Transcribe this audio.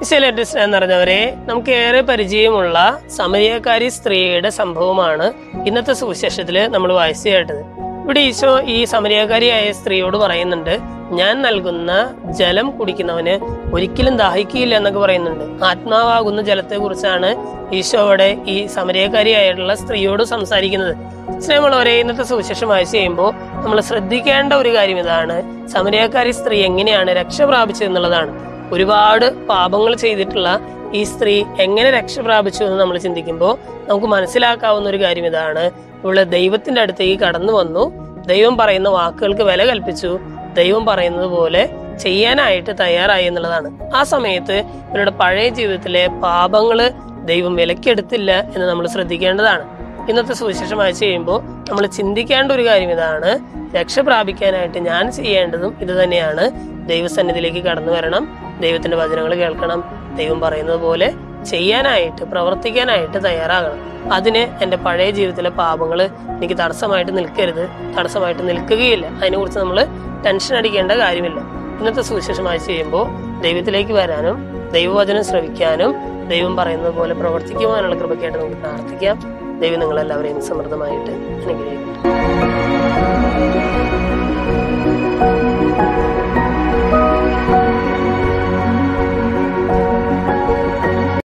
ഈശോലേറ്റ് സ്നേഹം നിറഞ്ഞവരെ നമുക്ക് ഏറെ പരിചയമുള്ള സമരിയക്കാരി സ്ത്രീയുടെ സംഭവമാണ് ഇന്നത്തെ സുവിശേഷത്തിൽ നമ്മൾ വായിച്ചു കേട്ടത് ഇവിടെ ഈശോ ഈ സമരിയക്കാരിയായ സ്ത്രീയോട് പറയുന്നുണ്ട് ഞാൻ നൽകുന്ന ജലം കുടിക്കുന്നവന് ഒരിക്കലും ദാഹിക്കുകയില്ല എന്നൊക്കെ പറയുന്നുണ്ട് ആത്മാവാകുന്ന ജലത്തെ കുറിച്ചാണ് ഈശോ അവിടെ ഈ സമരിയക്കാരിയായിട്ടുള്ള സ്ത്രീയോട് സംസാരിക്കുന്നത് സ്നേഹമുള്ളവരെ ഇന്നത്തെ സുവിശേഷം വായിച്ചു കഴിയുമ്പോൾ നമ്മൾ ശ്രദ്ധിക്കേണ്ട ഒരു കാര്യം ഇതാണ് സമരിയക്കാരി സ്ത്രീ എങ്ങനെയാണ് രക്ഷ പ്രാപിച്ചത് എന്നുള്ളതാണ് ഒരുപാട് പാപങ്ങൾ ചെയ്തിട്ടുള്ള ഈ സ്ത്രീ എങ്ങനെ രക്ഷ പ്രാപിച്ചു എന്ന് നമ്മൾ ചിന്തിക്കുമ്പോൾ നമുക്ക് മനസ്സിലാക്കാവുന്ന ഒരു കാര്യം ഇതാണ് ഇവള് ദൈവത്തിന്റെ അടുത്തേക്ക് കടന്നു വന്നു ദൈവം പറയുന്ന വാക്കുകൾക്ക് വില കൽപ്പിച്ചു ദൈവം പറയുന്നത് പോലെ ചെയ്യാനായിട്ട് തയ്യാറായി എന്നുള്ളതാണ് ആ സമയത്ത് ഇവരുടെ പഴയ ജീവിതത്തിലെ പാപങ്ങള് ദൈവം വിലക്കെടുത്തില്ല എന്ന് നമ്മൾ ശ്രദ്ധിക്കേണ്ടതാണ് ഇന്നത്തെ സുവിശേഷം വായിച്ചു കഴിയുമ്പോൾ നമ്മൾ ചിന്തിക്കേണ്ട ഒരു കാര്യം ഇതാണ് രക്ഷ പ്രാപിക്കാനായിട്ട് ഞാൻ ചെയ്യേണ്ടതും ഇത് തന്നെയാണ് ദൈവസന്നിധിയിലേക്ക് കടന്നു വരണം ദൈവത്തിന്റെ വചനങ്ങൾ കേൾക്കണം ദൈവം പറയുന്നത് പോലെ ചെയ്യാനായിട്ട് പ്രവർത്തിക്കാനായിട്ട് തയ്യാറാകണം അതിന് എൻ്റെ പഴയ ജീവിതത്തിലെ പാപങ്ങൾ എനിക്ക് തടസ്സമായിട്ട് നിൽക്കരുത് തടസ്സമായിട്ട് നിൽക്കുകയില്ല അതിനെക്കുറിച്ച് നമ്മൾ ടെൻഷൻ അടിക്കേണ്ട കാര്യമില്ല ഇന്നത്തെ സുവിശേഷം വായിച്ചു ചെയ്യുമ്പോൾ ദൈവത്തിലേക്ക് വരാനും ദൈവവചനം ശ്രവിക്കാനും ദൈവം പറയുന്നത് പോലെ പ്രവർത്തിക്കുവാനുള്ള കൃപയ്ക്കായിട്ട് നമുക്ക് പ്രാർത്ഥിക്കാം ദൈവം നിങ്ങളെല്ലാവരെയും സമൃദ്ധമായിട്ട് അനുഗ്രഹിക്കട്ടെ